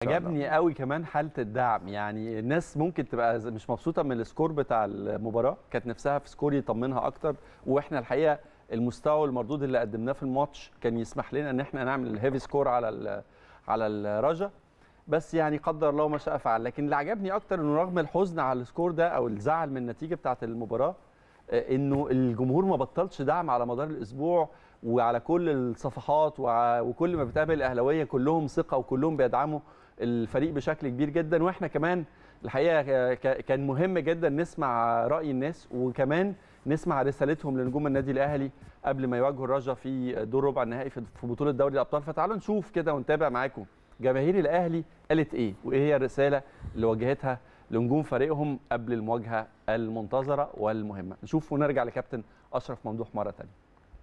عجبني قوي كمان حاله الدعم يعني الناس ممكن تبقى ز- مش مبسوطه من السكور بتاع المباراه كانت نفسها في سكور يطمنها اكتر واحنا الحقيقه المستوى المردود اللي قدمناه في الماتش كان يسمح لنا ان احنا نعمل الهيفي سكور على ال على الرجا بس يعني قدر الله ما شاء فعل لكن اللي عجبني اكتر انه رغم الحزن على السكور ده او الزعل من النتيجه بتاعه المباراه آه، انه الجمهور ما بطلش دعم على مدار الاسبوع وعلى كل الصفحات وع- وكل ما بتقابل الاهلاويه كلهم ثقه وكلهم بيدعموا الفريق بشكل كبير جدا واحنا كمان الحقيقه ك- ك- كان مهم جدا نسمع راي الناس وكمان نسمع رسالتهم لنجوم النادي الاهلي قبل ما يواجهوا الرجا في دور ربع النهائي في في بطوله دوري الابطال فتعالوا نشوف كده ونتابع معاكم جماهير الاهلي قالت ايه وايه هي الرساله اللي وجهتها لنجوم فريقهم قبل المواجهه المنتظره والمهمه نشوف ونرجع لكابتن اشرف ممدوح مره ثانيه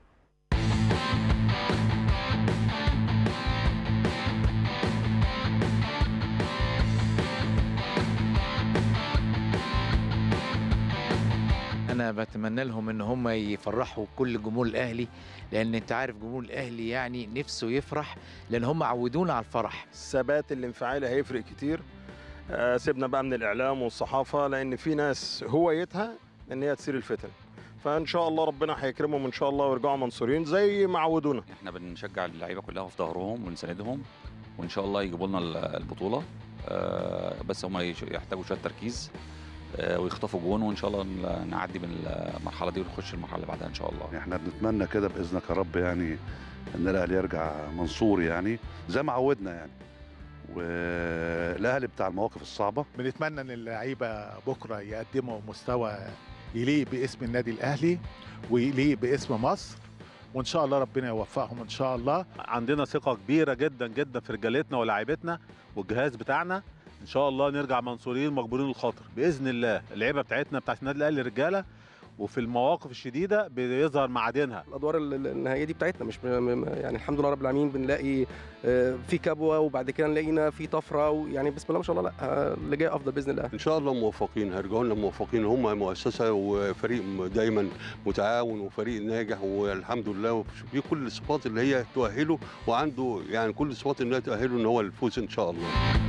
انا بتمنى لهم ان هم يفرحوا كل جمهور الاهلي لان انت عارف جمهور الاهلي يعني نفسه يفرح لان هم عودونا على الفرح الثبات الانفعالي هيفرق كتير آه، سيبنا بقى من الاعلام والصحافه لان في ناس هوايتها ان هي تثير الفتن فان شاء الله ربنا هيكرمهم ان شاء الله ويرجعوا منصورين زي ما عودونا احنا بنشجع اللعيبه كلها في ظهرهم ونساندهم وان شاء الله يجيبوا لنا ال- البطوله آه، بس هم يش- يحتاجوا شويه تركيز آه، ويخطفوا جون وان شاء الله ن- نعدي من المرحله دي ونخش المرحله اللي بعدها ان شاء الله احنا بنتمنى كده باذنك يا رب يعني ان الاهلي يرجع منصور يعني زي ما عودنا يعني والاهلي بتاع المواقف الصعبه بنتمنى ان اللعيبه بكره يقدموا مستوى يليق باسم النادي الاهلي ويليق باسم مصر وان شاء الله ربنا يوفقهم ان شاء الله عندنا ثقة كبيرة جدا جدا في رجالتنا ولاعيبتنا والجهاز بتاعنا ان شاء الله نرجع منصورين مجبورين الخاطر باذن الله اللعيبه بتاعتنا بتاعت النادي الاهلي رجاله وفي المواقف الشديده بيظهر معادنها الادوار ال- ال- النهائيه دي بتاعتنا مش م- م- يعني الحمد لله رب العالمين بنلاقي آه، في كبوه وبعد كده نلاقينا في طفره ويعني بسم الله ما شاء الله لا آه، اللي جاي افضل باذن الله ان شاء الله موفقين هيرجعوا لنا موفقين هم مؤسسه وفريق دايما متعاون وفريق ناجح والحمد لله في كل الصفات اللي هي تؤهله وعنده يعني كل الصفات اللي هي تؤهله ان هو الفوز ان شاء الله